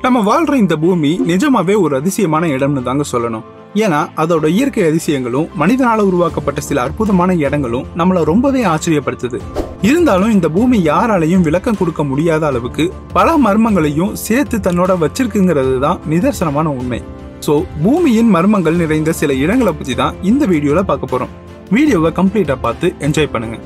நம்ம வாழ்ற இந்த பூமி நிஜமாவே ஒரு அதிசயமான இடம்னு தாங்க சொல்லணும் ஏன்னா அதோட இயற்கை அதிசயங்களும் மனிதனால உருவாக்கப்பட்ட சில அற்புதமான இடங்களும் நம்மள ரொம்பவே ஆச்சரியப்படுத்துது இருந்தாலும் இந்த பூமி யாராலையும் விளக்கம் கொடுக்க முடியாத அளவுக்கு பல மர்மங்களையும் சேர்த்து தன்னோட வச்சிருக்குங்கிறது தான் நிதர்சனமான உண்மை ஸோ பூமியின் மர்மங்கள் நிறைந்த சில இடங்களை பத்தி தான் இந்த வீடியோல பார்க்க போறோம் வீடியோவை கம்ப்ளீட்டா பார்த்து என்ஜாய் பண்ணுங்க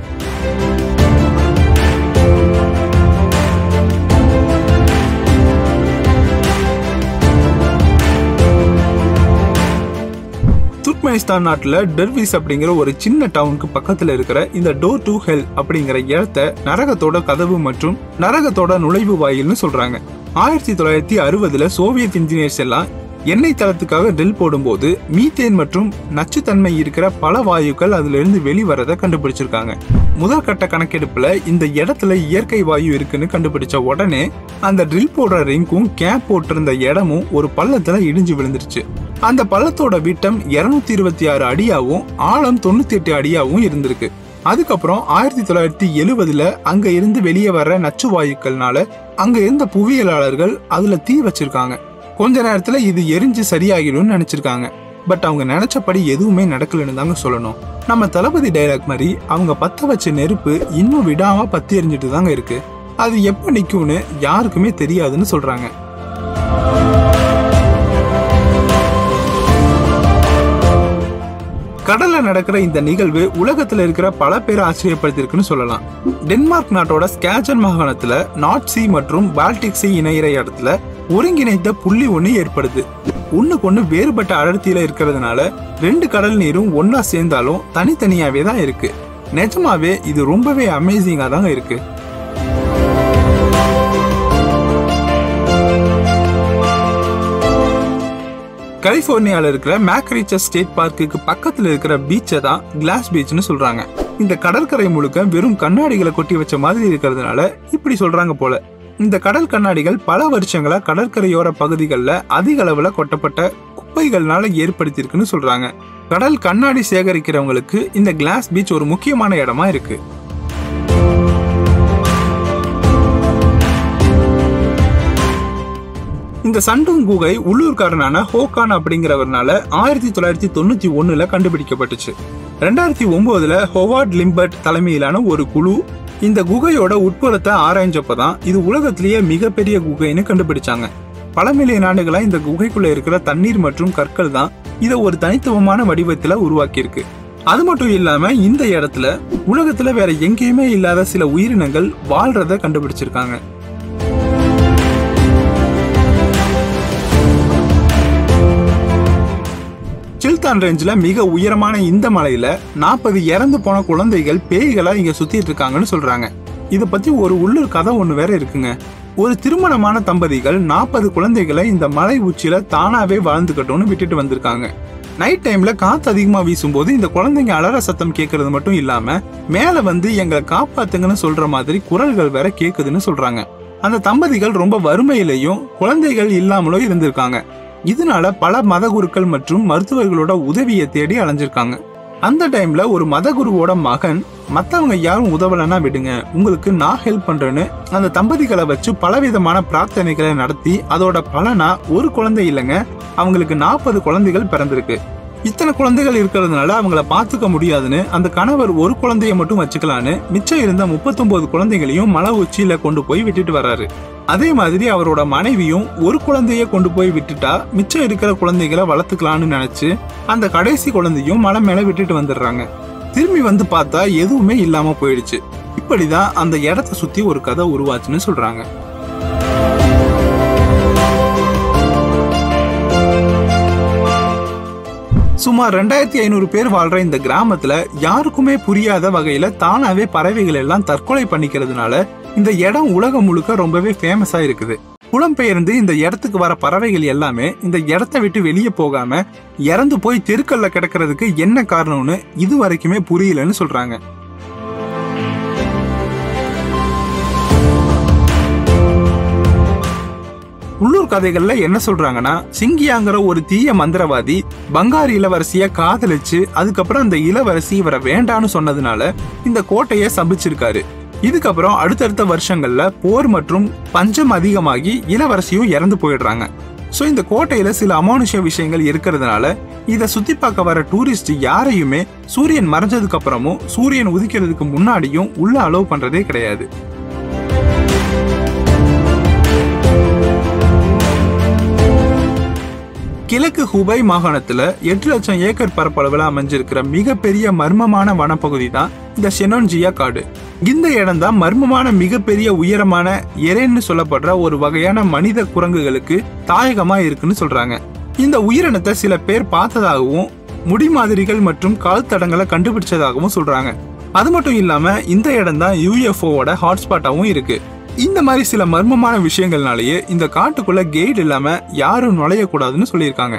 துர்க்மெனிஸ்தான் நாட்டுல டெர்விஸ் அப்படிங்கிற ஒரு சின்ன டவுனுக்கு பக்கத்துல இருக்கிற இந்த டோர் டு ஹெல் அப்படிங்கிற இடத்த நரகத்தோட கதவு மற்றும் நரகத்தோட நுழைவு வாயில்னு சொல்றாங்க ஆயிரத்தி தொள்ளாயிரத்தி அறுபதுல சோவியத் இன்ஜினியர்ஸ் எல்லாம் எண்ணெய் தளத்துக்காக ட்ரில் போடும்போது மீத்தேன் மற்றும் நச்சுத்தன்மை இருக்கிற பல வாயுக்கள் அதுல இருந்து வெளிவரத கண்டுபிடிச்சிருக்காங்க முதல் கட்ட கணக்கெடுப்புல இந்த இடத்துல இயற்கை வாயு இருக்குன்னு கண்டுபிடிச்ச உடனே அந்த ட்ரில் போடுற ரிங்கும் கேப் போட்டிருந்த இடமும் ஒரு பள்ளத்துல இடிஞ்சு விழுந்துருச்சு அந்த பள்ளத்தோட விட்டம் இருநூத்தி இருபத்தி ஆறு அடியாவும் ஆழம் தொண்ணூத்தி எட்டு அடியாவும் இருந்திருக்கு அதுக்கப்புறம் ஆயிரத்தி தொள்ளாயிரத்தி எழுவதுல அங்க இருந்து வெளியே வர்ற நச்சு வாயுக்கள்னால அங்க இருந்த புவியியலாளர்கள் அதுல தீ வச்சிருக்காங்க கொஞ்ச நேரத்துல இது எரிஞ்சு சரியாகிடும்னு நினைச்சிருக்காங்க பட் அவங்க நினைச்சபடி எதுவுமே நடக்கலன்னு தாங்க சொல்லணும் நம்ம தளபதி டைலாக் மாதிரி அவங்க பத்த வச்ச நெருப்பு இன்னும் விடாம பத்தி எரிஞ்சிட்டு தாங்க இருக்கு அது எப்ப நிக்கும்னு யாருக்குமே தெரியாதுன்னு சொல்றாங்க கடல்ல நடக்கிற இந்த நிகழ்வு உலகத்துல இருக்கிற பல பேரை ஆச்சரியப்படுத்திருக்குன்னு சொல்லலாம் டென்மார்க் நாட்டோட ஸ்கேஜன் மாகாணத்துல நார்த் சி மற்றும் பால்டிக் சி இணையிற இடத்துல ஒருங்கிணைந்த புள்ளி ஒண்ணு ஏற்படுது ஒண்ணுக்கு ஒண்ணு வேறுபட்ட அடர்த்தியில இருக்கிறதுனால ரெண்டு கடல் நீரும் ஒன்னா சேர்ந்தாலும் தனித்தனியாவே தான் இருக்கு நிஜமாவே இது ரொம்பவே அமேசிங்கா தாங்க இருக்கு கலிபோர்னியால இருக்கிற மேக்ரீச்சர் ஸ்டேட் பார்க்குக்கு பக்கத்துல இருக்கிற பீச்சை தான் கிளாஸ் பீச்னு சொல்றாங்க இந்த கடற்கரை முழுக்க வெறும் கண்ணாடிகளை கொட்டி வச்ச மாதிரி இருக்கிறதுனால இப்படி சொல்றாங்க போல இந்த கடல் கண்ணாடிகள் பல வருஷங்களா கடற்கரையோர பகுதிகளில் அதிக அளவுல கொட்டப்பட்ட குப்பைகள்னால ஏற்படுத்தியிருக்குன்னு சொல்றாங்க கடல் கண்ணாடி சேகரிக்கிறவங்களுக்கு இந்த கிளாஸ் பீச் ஒரு முக்கியமான இடமா இருக்கு இந்த சண்டூங் குகை உள்ளூர்காரனான ஹோகான் அப்படிங்கிறவர்னால ஆயிரத்தி தொள்ளாயிரத்தி தொண்ணூத்தி ஒண்ணுல கண்டுபிடிக்கப்பட்டுச்சு ரெண்டாயிரத்தி ஒன்பதுல ஹோவார்ட் லிம்பர்ட் தலைமையிலான ஒரு குழு இந்த குகையோட உட்புறத்தை ஆராய்ஞ்சப்பதான் இது உலகத்திலேயே மிகப்பெரிய குகைன்னு கண்டுபிடிச்சாங்க பல மில்லியன் ஆண்டுகளா இந்த குகைக்குள்ள இருக்கிற தண்ணீர் மற்றும் கற்கள் தான் இதை ஒரு தனித்துவமான வடிவத்துல உருவாக்கியிருக்கு அது மட்டும் இல்லாம இந்த இடத்துல உலகத்துல வேற எங்கேயுமே இல்லாத சில உயிரினங்கள் வாழ்றத கண்டுபிடிச்சிருக்காங்க சில்தான் ரேஞ்சில் மிக உயரமான இந்த மலையில நாற்பது இறந்து போன குழந்தைகள் பேய்களா இங்க சுத்திட்டு இருக்காங்கன்னு சொல்றாங்க இதை பத்தி ஒரு உள்ளூர் கதை ஒண்ணு வேற இருக்குங்க ஒரு திருமணமான தம்பதிகள் நாற்பது குழந்தைகளை இந்த மலை உச்சியில தானாவே வாழ்ந்துக்கட்டும்னு விட்டுட்டு வந்திருக்காங்க நைட் டைம்ல காத்து அதிகமா வீசும்போது இந்த குழந்தைங்க அலற சத்தம் கேட்கறது மட்டும் இல்லாம மேல வந்து எங்களை காப்பாத்துங்கன்னு சொல்ற மாதிரி குரல்கள் வேற கேக்குதுன்னு சொல்றாங்க அந்த தம்பதிகள் ரொம்ப வறுமையிலையும் குழந்தைகள் இல்லாமலோ இருந்திருக்காங்க இதனால பல மதகுருக்கள் மற்றும் மருத்துவர்களோட உதவியை தேடி அலைஞ்சிருக்காங்க அந்த டைம்ல ஒரு மதகுருவோட மகன் மத்தவங்க யாரும் உதவலன்னா விடுங்க உங்களுக்கு நான் ஹெல்ப் பண்றேன்னு அந்த தம்பதிகளை வச்சு பலவிதமான பிரார்த்தனைகளை நடத்தி அதோட பலனா ஒரு குழந்தை இல்லைங்க அவங்களுக்கு நாற்பது குழந்தைகள் பிறந்திருக்கு இத்தனை குழந்தைகள் இருக்கிறதுனால அவங்கள பார்த்துக்க முடியாதுன்னு அந்த கணவர் ஒரு குழந்தைய மட்டும் வச்சுக்கலான்னு மிச்சம் இருந்த முப்பத்தொன்பது குழந்தைகளையும் மலை உச்சியில கொண்டு போய் விட்டுட்டு வர்றாரு அதே மாதிரி அவரோட மனைவியும் ஒரு குழந்தைய கொண்டு போய் விட்டுட்டா மிச்சம் இருக்கிற குழந்தைகளை வளர்த்துக்கலாம்னு நினைச்சு அந்த கடைசி குழந்தையும் மலை மேல விட்டுட்டு வந்துடுறாங்க திரும்பி வந்து பார்த்தா எதுவுமே இல்லாம போயிடுச்சு இப்படிதான் அந்த இடத்த சுத்தி ஒரு கதை உருவாச்சுன்னு சொல்றாங்க சுமார் ரெண்டாயிரத்தி ஐநூறு பேர் வாழ்ற இந்த கிராமத்துல யாருக்குமே புரியாத வகையில தானாவே பறவைகள் எல்லாம் தற்கொலை பண்ணிக்கிறதுனால இந்த இடம் உலகம் முழுக்க ரொம்பவே ஃபேமஸா இருக்குது புலம்பெயர்ந்து இந்த இடத்துக்கு வர பறவைகள் எல்லாமே இந்த இடத்த விட்டு வெளியே போகாம இறந்து போய் தெருக்கல்ல கிடக்கிறதுக்கு என்ன காரணம்னு இது வரைக்குமே புரியலன்னு சொல்றாங்க உள்ளூர் கதைகள்ல என்ன சொல்றாங்கன்னா சிங்கியாங்கிற ஒரு தீய மந்திரவாதி பங்காரு இளவரசிய காதலிச்சு அதுக்கப்புறம் அந்த இளவரசி இவரை வேண்டான்னு சொன்னதுனால இந்த கோட்டையை சபிச்சிருக்காரு இதுக்கப்புறம் அடுத்தடுத்த வருஷங்கள்ல போர் மற்றும் பஞ்சம் அதிகமாகி இளவரசியும் இறந்து போயிடுறாங்க ஸோ இந்த கோட்டையில சில அமானுஷ்ய விஷயங்கள் இருக்கிறதுனால இதை சுத்தி பார்க்க வர டூரிஸ்ட் யாரையுமே சூரியன் மறைஞ்சதுக்கு அப்புறமும் சூரியன் உதிக்கிறதுக்கு முன்னாடியும் உள்ள அலோவ் பண்றதே கிடையாது கிழக்கு ஹுபை மாகாணத்துல எட்டு லட்சம் ஏக்கர் பரப்பளவுல அமைஞ்சிருக்கிற மிகப்பெரிய மர்மமான வனப்பகுதி தான் இந்த ஷெனோன்ஜியா காடு இந்த இடம் தான் மர்மமான மிகப்பெரிய உயரமான எரேன்னு சொல்லப்படுற ஒரு வகையான மனித குரங்குகளுக்கு தாயகமா இருக்குன்னு சொல்றாங்க இந்த உயிரினத்தை சில பேர் பார்த்ததாகவும் முடி மாதிரிகள் மற்றும் கால் தடங்களை கண்டுபிடிச்சதாகவும் சொல்றாங்க அது மட்டும் இல்லாம இந்த இடம் தான் யூஎஃப்ஓவோட ஹாட்ஸ்பாட்டாவும் இருக்கு இந்த மாதிரி சில மர்மமான விஷயங்கள்னாலேயே இந்த காட்டுக்குள்ள கெய்டு இல்லாம யாரும் நுழையக்கூடாதுன்னு சொல்லியிருக்காங்க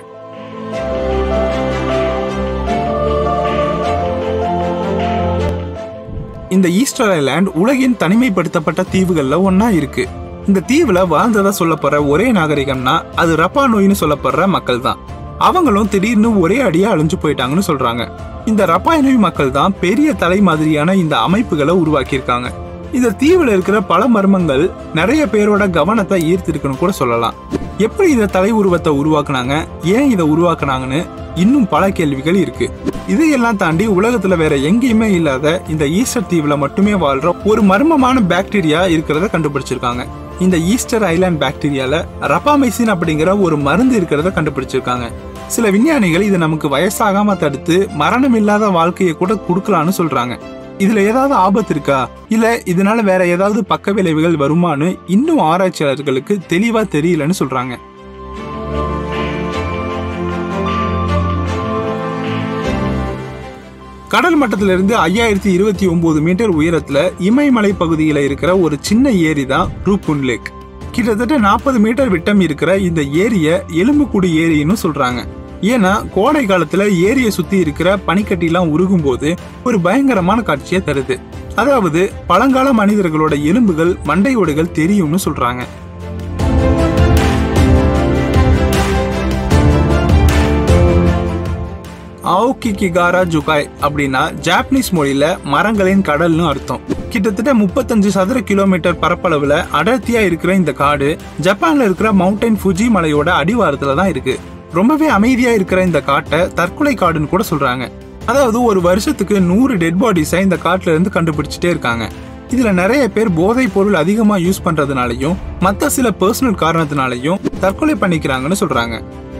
இந்த ஈஸ்டர் ஐலாண்ட் உலகின் தனிமைப்படுத்தப்பட்ட தீவுகள்ல ஒன்னா இருக்கு இந்த தீவுல வாழ்ந்ததா சொல்லப்படுற ஒரே நாகரிகம்னா அது ரப்பா நோயின்னு சொல்லப்படுற மக்கள் தான் அவங்களும் திடீர்னு ஒரே அடியா அழிஞ்சு போயிட்டாங்கன்னு சொல்றாங்க இந்த ரப்பாய் நோய் மக்கள் தான் பெரிய தலை மாதிரியான இந்த அமைப்புகளை உருவாக்கியிருக்காங்க இந்த தீவுல இருக்கிற பல மர்மங்கள் நிறைய பேரோட கவனத்தை ஈர்த்திருக்குன்னு கூட சொல்லலாம் எப்படி இந்த தலை உருவத்தை உருவாக்குனாங்க ஏன் இதை உருவாக்குனாங்கன்னு இன்னும் பல கேள்விகள் இருக்கு இதையெல்லாம் தாண்டி உலகத்துல வேற எங்கேயுமே இல்லாத இந்த ஈஸ்டர் தீவுல மட்டுமே வாழ்ற ஒரு மர்மமான பாக்டீரியா இருக்கிறத கண்டுபிடிச்சிருக்காங்க இந்த ஈஸ்டர் ஐலாண்ட் பாக்டீரியால ரப்பாமைசின் அப்படிங்கிற ஒரு மருந்து இருக்கிறத கண்டுபிடிச்சிருக்காங்க சில விஞ்ஞானிகள் இது நமக்கு வயசாகாம தடுத்து மரணம் இல்லாத வாழ்க்கையை கூட கொடுக்கலான்னு சொல்றாங்க இதுல ஏதாவது ஆபத்து இருக்கா இல்ல இதனால வேற ஏதாவது பக்க விளைவுகள் வருமான்னு இன்னும் ஆராய்ச்சியாளர்களுக்கு தெளிவா தெரியலன்னு சொல்றாங்க கடல் மட்டத்திலிருந்து ஐயாயிரத்தி இருபத்தி ஒன்பது மீட்டர் உயரத்துல இமயமலை பகுதியில இருக்கிற ஒரு சின்ன ஏரி தான் ரூப்குன் லேக் கிட்டத்தட்ட நாற்பது மீட்டர் விட்டம் இருக்கிற இந்த ஏரிய எலும்புக்குடி ஏரின்னு சொல்றாங்க ஏன்னா கோடை காலத்துல ஏரியை சுத்தி இருக்கிற பனிக்கட்டிலாம் உருகும் போது ஒரு பயங்கரமான காட்சியை தருது அதாவது பழங்கால மனிதர்களோட எலும்புகள் மண்டை ஓடுகள் தெரியும்னு சொல்றாங்க ஆவுகிகிகாரா ஜுகாய் அப்படின்னா ஜாப்பனீஸ் மொழியில மரங்களின் கடல்னு அர்த்தம் கிட்டத்தட்ட முப்பத்தஞ்சு சதுர கிலோமீட்டர் பரப்பளவுல அடர்த்தியா இருக்கிற இந்த காடு ஜப்பான்ல இருக்கிற மவுண்டைன் ஃபுஜி மலையோட அடிவாரத்துல தான் இருக்கு ரொம்பவே அமைதியா இருக்கிற இந்த காட்டை தற்கொலை காடுன்னு கூட சொல்றாங்க அதாவது ஒரு வருஷத்துக்கு நூறு டெட் பாடிஸை இந்த காட்டுல இருந்து கண்டுபிடிச்சிட்டே இருக்காங்க இதுல நிறைய பேர் போதைப் பொருள் அதிகமா யூஸ் பண்றதுனாலயும் மத்த சில பர்சனல் காரணத்தினாலையும் தற்கொலை பண்ணிக்கிறாங்கன்னு சொல்றாங்க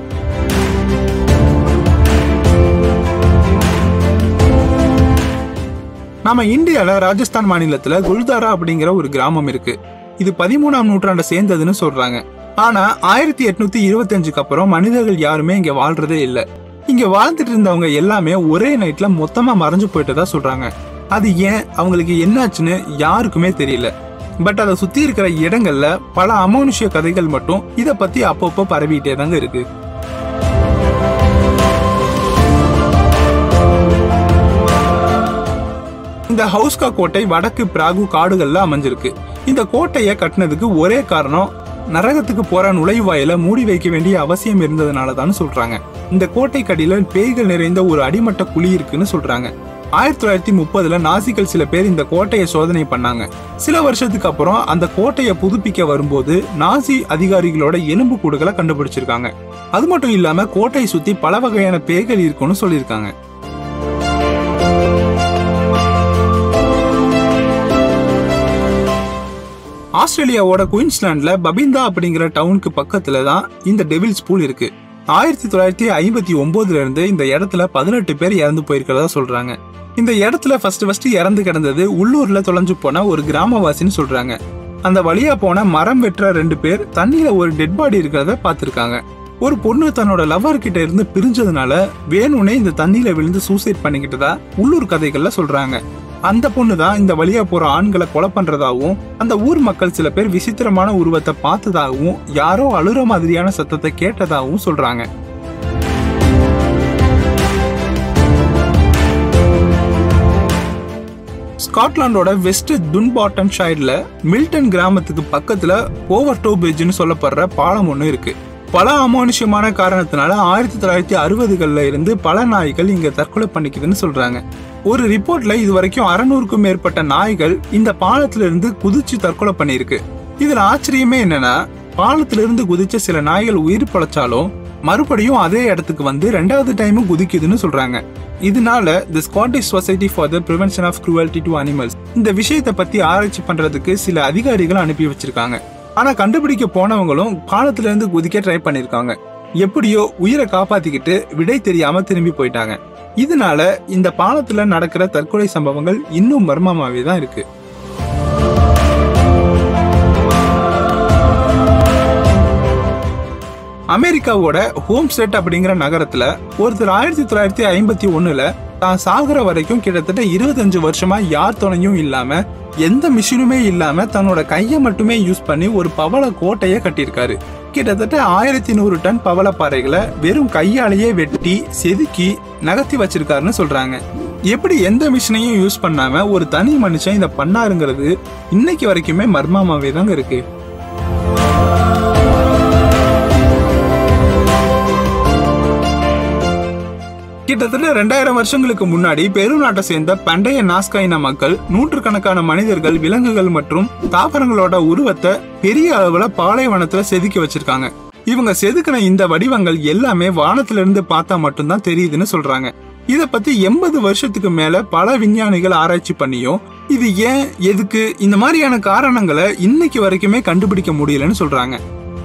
நாம இந்தியால ராஜஸ்தான் மாநிலத்துல குல்தாரா அப்படிங்கிற ஒரு கிராமம் இருக்கு இது பதிமூணாம் நூற்றாண்டை சேர்ந்ததுன்னு சொல்றாங்க ஆனா ஆயிரத்தி எட்நூத்தி இருபத்தஞ்சுக்கு அப்புறம் மனிதர்கள் யாருமே இங்க வாழ்றதே இல்ல இங்க வாழ்ந்துட்டு இருந்தவங்க எல்லாமே ஒரே நைட்ல மொத்தமா மறைஞ்சு போயிட்டதா சொல்றாங்க அது ஏன் அவங்களுக்கு என்னாச்சுன்னு யாருக்குமே தெரியல பட் அதை சுத்தி இருக்கிற இடங்கள்ல பல அமானுஷ்ய கதைகள் மட்டும் இத பத்தி அப்பப்போ பரவிட்டே தாங்க இருக்கு இந்த ஹவுஸ்கா கோட்டை வடக்கு பிராகு காடுகள்ல அமைஞ்சிருக்கு இந்த கோட்டையை கட்டினதுக்கு ஒரே காரணம் நரகத்துக்கு போற நுழைவாயில மூடி வைக்க வேண்டிய அவசியம் இருந்ததுனால தான் சொல்றாங்க இந்த கோட்டை கடியில பேய்கள் நிறைந்த ஒரு அடிமட்ட குழி இருக்குன்னு சொல்றாங்க ஆயிரத்தி தொள்ளாயிரத்தி முப்பதுல நாசிகள் சில பேர் இந்த கோட்டையை சோதனை பண்ணாங்க சில வருஷத்துக்கு அப்புறம் அந்த கோட்டையை புதுப்பிக்க வரும்போது நாசி அதிகாரிகளோட எலும்பு கூடுகளை கண்டுபிடிச்சிருக்காங்க அது மட்டும் இல்லாம கோட்டையை சுத்தி பல வகையான பேய்கள் இருக்குன்னு சொல்லியிருக்காங்க ஆஸ்திரேலியாவோட குயின்ஸ்லாண்ட்ல பபிந்தா அப்படிங்கிற டவுனுக்கு பக்கத்துல தான் இந்த டெவில்ஸ் பூல் இருக்கு ஆயிரத்தி தொள்ளாயிரத்தி ஐம்பத்தி ஒன்பதுல இருந்து இந்த இடத்துல பதினெட்டு பேர் இறந்து போயிருக்கிறதா சொல்றாங்க இந்த இடத்துல ஃபர்ஸ்ட் ஃபர்ஸ்ட் இறந்து கிடந்தது உள்ளூர்ல தொலைஞ்சு போன ஒரு கிராமவாசின்னு சொல்றாங்க அந்த வழியா போன மரம் வெட்டுற ரெண்டு பேர் தண்ணியில ஒரு டெட் பாடி இருக்கிறத பார்த்திருக்காங்க ஒரு பொண்ணு தன்னோட லவர் கிட்ட இருந்து பிரிஞ்சதுனால வேணும்னே இந்த தண்ணியில விழுந்து சூசைட் பண்ணிக்கிட்டதா உள்ளூர் கதைகள்ல சொல்றாங்க அந்த பொண்ணு தான் இந்த வழியா போற ஆண்களை கொலை பண்றதாகவும் அந்த ஊர் மக்கள் சில பேர் விசித்திரமான உருவத்தை பார்த்ததாகவும் யாரோ அழுற மாதிரியான சத்தத்தை கேட்டதாகவும் சொல்றாங்க ஸ்காட்லாண்டோட வெஸ்ட் துன்பாட்டன் ஷைட்ல மில்டன் கிராமத்துக்கு பக்கத்துல ஓவர்டோ பிரிட்ஜ்னு சொல்லப்படுற பாலம் ஒன்று இருக்கு பல அமானுஷ்யமான காரணத்தினால ஆயிரத்தி தொள்ளாயிரத்தி அறுபதுகள்ல இருந்து பல நாய்கள் இங்க தற்கொலை பண்ணிக்குதுன்னு சொல்றாங்க ஒரு ரிப்போர்ட்ல இது வரைக்கும் அறநூறுக்கும் மேற்பட்ட நாய்கள் இந்த பாலத்துல இருந்து குதிச்சு தற்கொலை பண்ணியிருக்கு இதுல ஆச்சரியமே என்னன்னா பாலத்துல இருந்து குதிச்ச சில நாய்கள் உயிர் பழைச்சாலும் மறுபடியும் அதே இடத்துக்கு வந்து ரெண்டாவது டைமும் குதிக்குதுன்னு சொல்றாங்க இதனால the Scottish society for the prevention of cruelty to animals இந்த விஷயத்தை பத்தி ஆராய்ச்சி பண்றதுக்கு சில அதிகாரிகள் அனுப்பி வச்சிருக்காங்க ஆனா கண்டுபிடிக்க போனவங்களும் பாலத்துல இருந்து குதிக்க ட்ரை பண்ணிருக்காங்க எப்படியோ உயிரை காப்பாத்திக்கிட்டு விடை தெரியாம திரும்பி போயிட்டாங்க இதனால இந்த பாலத்துல நடக்கிற தற்கொலை சம்பவங்கள் இன்னும் மர்மமாவே தான் இருக்கு அமெரிக்காவோட ஹோம் ஸ்டேட் அப்படிங்கிற நகரத்துல ஒருத்தர் ஆயிரத்தி தொள்ளாயிரத்தி ஐம்பத்தி ஒண்ணுல தான் சாகுற வரைக்கும் கிட்டத்தட்ட இருபத்தஞ்சு வருஷமா யார் துணையும் இல்லாம எந்த மிஷினுமே இல்லாம தன்னோட கையை மட்டுமே யூஸ் பண்ணி ஒரு பவள கோட்டையை கட்டியிருக்காரு கிட்டத்தட்ட ஆயிரத்தி நூறு டன் பவளப்பாறைகளை வெறும் கையாலேயே வெட்டி செதுக்கி நகர்த்தி வச்சிருக்காருன்னு சொல்றாங்க எப்படி எந்த மிஷினையும் யூஸ் பண்ணாம ஒரு தனி மனுஷன் இதை பண்ணாருங்கிறது இன்னைக்கு வரைக்குமே மர்மமாவே தாங்க இருக்கு கிட்டத்தட்ட ரெண்டாயிரம் வருஷங்களுக்கு முன்னாடி பெரு நாட்டை சேர்ந்த பண்டைய நாஸ்கா இன மக்கள் நூற்றுக்கணக்கான மனிதர்கள் விலங்குகள் மற்றும் தாவரங்களோட உருவத்தை பெரிய அளவுல பாலைவனத்துல செதுக்கி வச்சிருக்காங்க இவங்க செதுக்கின இந்த வடிவங்கள் எல்லாமே வானத்துல இருந்து பார்த்தா மட்டும்தான் தெரியுதுன்னு சொல்றாங்க இத பத்தி எண்பது வருஷத்துக்கு மேல பல விஞ்ஞானிகள் ஆராய்ச்சி பண்ணியும் இது ஏன் எதுக்கு இந்த மாதிரியான காரணங்களை இன்னைக்கு வரைக்குமே கண்டுபிடிக்க முடியலன்னு சொல்றாங்க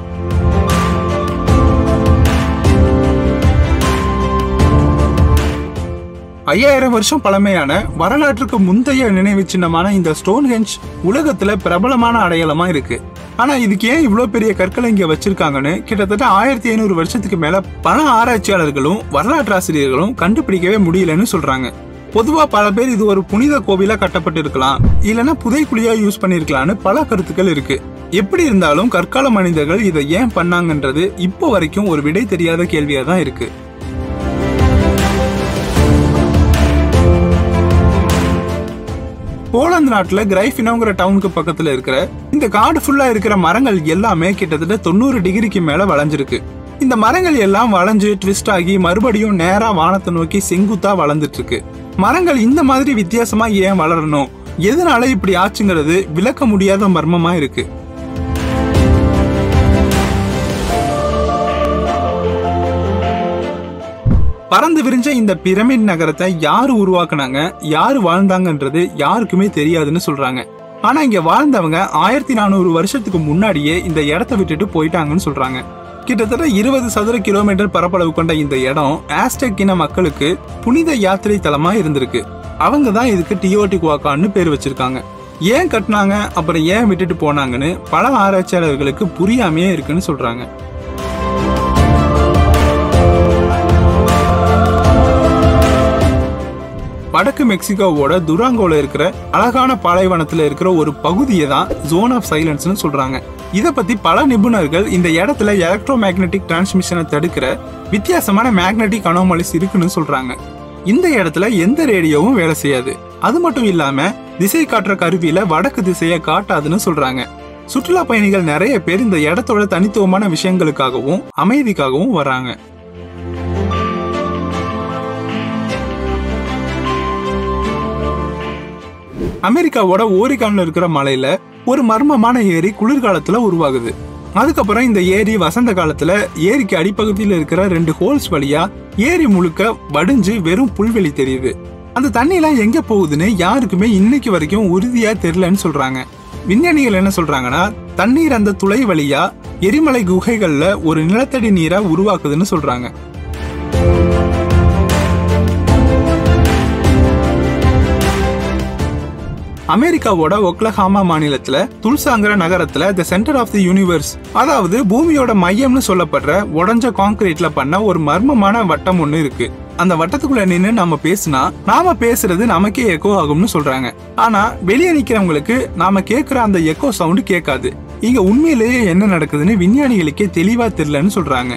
ஐயாயிரம் வருஷம் பழமையான வரலாற்றுக்கு முந்தைய நினைவு சின்னமான இந்த ஸ்டோன்ஹெஞ்ச் உலகத்துல பிரபலமான அடையாளமா இருக்கு ஆனா இதுக்கு ஏன் இவ்வளவு பெரிய கற்களை இங்க வச்சிருக்காங்கன்னு கிட்டத்தட்ட ஆயிரத்தி ஐநூறு வருஷத்துக்கு மேல பல ஆராய்ச்சியாளர்களும் வரலாற்று ஆசிரியர்களும் கண்டுபிடிக்கவே முடியலன்னு சொல்றாங்க பொதுவா பல பேர் இது ஒரு புனித கோவிலா கட்டப்பட்டு இருக்கலாம் இல்லைன்னா புதைக்குழியா யூஸ் பண்ணிருக்கலாம்னு பல கருத்துக்கள் இருக்கு எப்படி இருந்தாலும் கற்கால மனிதர்கள் இதை ஏன் பண்ணாங்கன்றது இப்போ வரைக்கும் ஒரு விடை தெரியாத கேள்வியா தான் இருக்கு போலந்து நாட்டுல கிரைஃபினோங்கிற டவுனுக்கு பக்கத்துல இருக்கிற இந்த காடு ஃபுல்லா இருக்கிற மரங்கள் எல்லாமே கிட்டத்தட்ட தொண்ணூறு டிகிரிக்கு மேல வளைஞ்சிருக்கு இந்த மரங்கள் எல்லாம் வளைஞ்சு ட்விஸ்ட் ஆகி மறுபடியும் நேரா வானத்தை நோக்கி செங்குத்தா வளர்ந்துட்டு இருக்கு மரங்கள் இந்த மாதிரி வித்தியாசமா ஏன் வளரணும் எதனால இப்படி ஆச்சுங்கிறது விளக்க முடியாத மர்மமா இருக்கு பறந்து விரிஞ்ச இந்த பிரமிட் நகரத்தை யாரு உருவாக்குனாங்க யாரு வாழ்ந்தாங்கன்றது யாருக்குமே தெரியாதுன்னு சொல்றாங்க ஆனா இங்க வாழ்ந்தவங்க ஆயிரத்தி நானூறு வருஷத்துக்கு முன்னாடியே இந்த இடத்த விட்டுட்டு போயிட்டாங்கன்னு சொல்றாங்க கிட்டத்தட்ட இருபது சதுர கிலோமீட்டர் பரப்பளவு கொண்ட இந்த இடம் ஆஸ்டெக் இன மக்களுக்கு புனித யாத்திரை தலமா இருந்திருக்கு அவங்க தான் இதுக்கு டியோட்டிகுவாக்கான்னு பேர் வச்சிருக்காங்க ஏன் கட்டினாங்க அப்புறம் ஏன் விட்டுட்டு போனாங்கன்னு பல ஆராய்ச்சியாளர்களுக்கு புரியாமையே இருக்குன்னு சொல்றாங்க வடக்கு மெக்சிகோவோட துராங்கோல இருக்கிற அழகான பாலைவனத்துல இருக்கிற ஒரு பகுதியை தான் ஜோன் ஆஃப் சைலன்ஸ்னு சொல்றாங்க இத பத்தி பல நிபுணர்கள் இந்த இடத்துல எலக்ட்ரோ மேக்னெட்டிக் டிரான்ஸ்மிஷனை தடுக்கிற வித்தியாசமான மேக்னெட்டிக் அனோமலிஸ் இருக்குன்னு சொல்றாங்க இந்த இடத்துல எந்த ரேடியோவும் வேலை செய்யாது அது மட்டும் இல்லாம திசை காட்டுற கருவியில வடக்கு திசையை காட்டாதுன்னு சொல்றாங்க சுற்றுலா பயணிகள் நிறைய பேர் இந்த இடத்தோட தனித்துவமான விஷயங்களுக்காகவும் அமைதிக்காகவும் வராங்க அமெரிக்காவோட ஓரிகான்ல இருக்கிற மலையில ஒரு மர்மமான ஏரி குளிர்காலத்துல உருவாகுது அதுக்கப்புறம் இந்த ஏரி வசந்த காலத்துல ஏரிக்கு அடிப்பகுதியில் இருக்கிற ரெண்டு ஹோல்ஸ் வழியா ஏரி முழுக்க வடிஞ்சு வெறும் புல்வெளி தெரியுது அந்த தண்ணியெல்லாம் எங்க போகுதுன்னு யாருக்குமே இன்னைக்கு வரைக்கும் உறுதியா தெரியலன்னு சொல்றாங்க விஞ்ஞானிகள் என்ன சொல்றாங்கன்னா தண்ணீர் அந்த துளை வழியா எரிமலை குகைகள்ல ஒரு நிலத்தடி நீரை உருவாக்குதுன்னு சொல்றாங்க அமெரிக்காவோட ஒக்லஹாமா மாநிலத்துல துல்சாங்கிற நகரத்துல the centre of the universe அதாவது பூமியோட மையம்னு சொல்லப்படுற உடஞ்ச கான்கிரீட்ல பண்ண ஒரு மர்மமான வட்டம் ஒண்ணு இருக்கு அந்த வட்டத்துக்குள்ள நின்னு நாம பேசினா நாம பேசுறது நமக்கே எக்கோ ஆகும்னு சொல்றாங்க ஆனா வெளியே நிக்கிறவங்களுக்கு நாம கேக்குற அந்த எக்கோ சவுண்ட் கேட்காது இங்க உண்மையிலேயே என்ன நடக்குதுன்னு விஞ்ஞானிகளுக்கே தெளிவா தெரியலன்னு சொல்றாங்க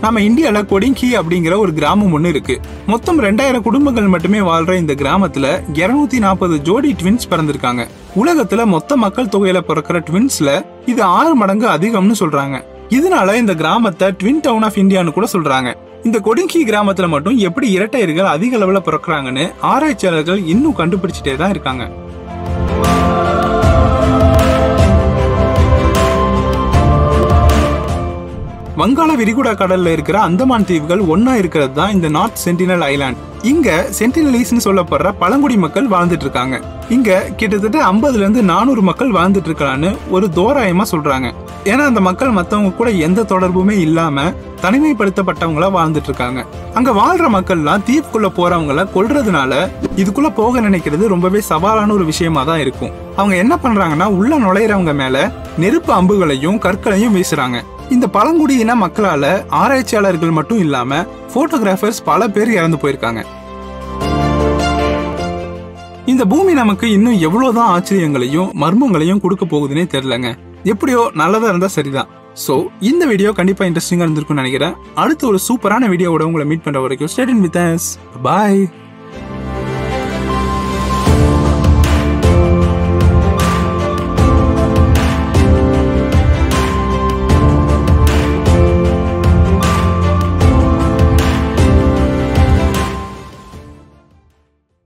நம்ம இந்தியால கொடிங்கி அப்படிங்கிற ஒரு கிராமம் ஒண்ணு இருக்கு மொத்தம் ரெண்டாயிரம் குடும்பங்கள் மட்டுமே வாழ்ற இந்த கிராமத்துல 240 நாற்பது ஜோடி ட்வின்ஸ் பிறந்திருக்காங்க உலகத்துல மொத்த மக்கள் தொகையில பிறக்கிற ட்வின்ஸ்ல இது ஆறு மடங்கு அதிகம்னு சொல்றாங்க இதனால இந்த கிராமத்தை ட்வின் டவுன் ஆஃப் இந்தியான்னு கூட சொல்றாங்க இந்த கொடிங்கி கிராமத்துல மட்டும் எப்படி இரட்டையர்கள் அதிக அளவுல பிறக்குறாங்கன்னு ஆராய்ச்சியாளர்கள் இன்னும் கண்டுபிடிச்சிட்டே தான் இருக்காங்க வங்காள விரிகுடா கடல்ல இருக்கிற அந்தமான் தீவுகள் ஒன்னா இருக்கிறது தான் இந்த நார்த் சென்டினல் ஐலாண்ட் இங்க சென்டினலீஸ்னு சொல்லப்படுற பழங்குடி மக்கள் வாழ்ந்துட்டு இருக்காங்க இங்க கிட்டத்தட்ட 50 இருந்து நானூறு மக்கள் வாழ்ந்துட்டு இருக்கலான்னு ஒரு தோராயமா சொல்றாங்க ஏன்னா அந்த மக்கள் மத்தவங்க கூட எந்த தொடர்புமே இல்லாம தனிமைப்படுத்தப்பட்டவங்களா வாழ்ந்துட்டு இருக்காங்க அங்க வாழ்ற மக்கள்லாம் தீவுக்குள்ள போறவங்கள கொல்றதுனால இதுக்குள்ள போக நினைக்கிறது ரொம்பவே சவாலான ஒரு விஷயமா தான் இருக்கும் அவங்க என்ன பண்றாங்கன்னா உள்ள நுழையிறவங்க மேல நெருப்பு அம்புகளையும் கற்களையும் வீசுறாங்க இந்த பழங்குடியின மக்களால ஆராய்ச்சியாளர்கள் மட்டும் இல்லாம போட்டோகிராஃபர்ஸ் பல பேர் இறந்து போயிருக்காங்க இந்த பூமி நமக்கு இன்னும் எவ்வளவுதான் ஆச்சரியங்களையும் மர்மங்களையும் கொடுக்க போகுதுன்னே தெரியலங்க எப்படியோ நல்லதா இருந்தா சரிதான் சோ இந்த வீடியோ கண்டிப்பா இன்ட்ரெஸ்டிங்கா இருந்திருக்கும்னு நினைக்கிறேன் அடுத்து ஒரு சூப்பரான வீடியோவோட உங்களை மீட் பண்ற வரைக்கும் ஸ்டேட் வித் பாய்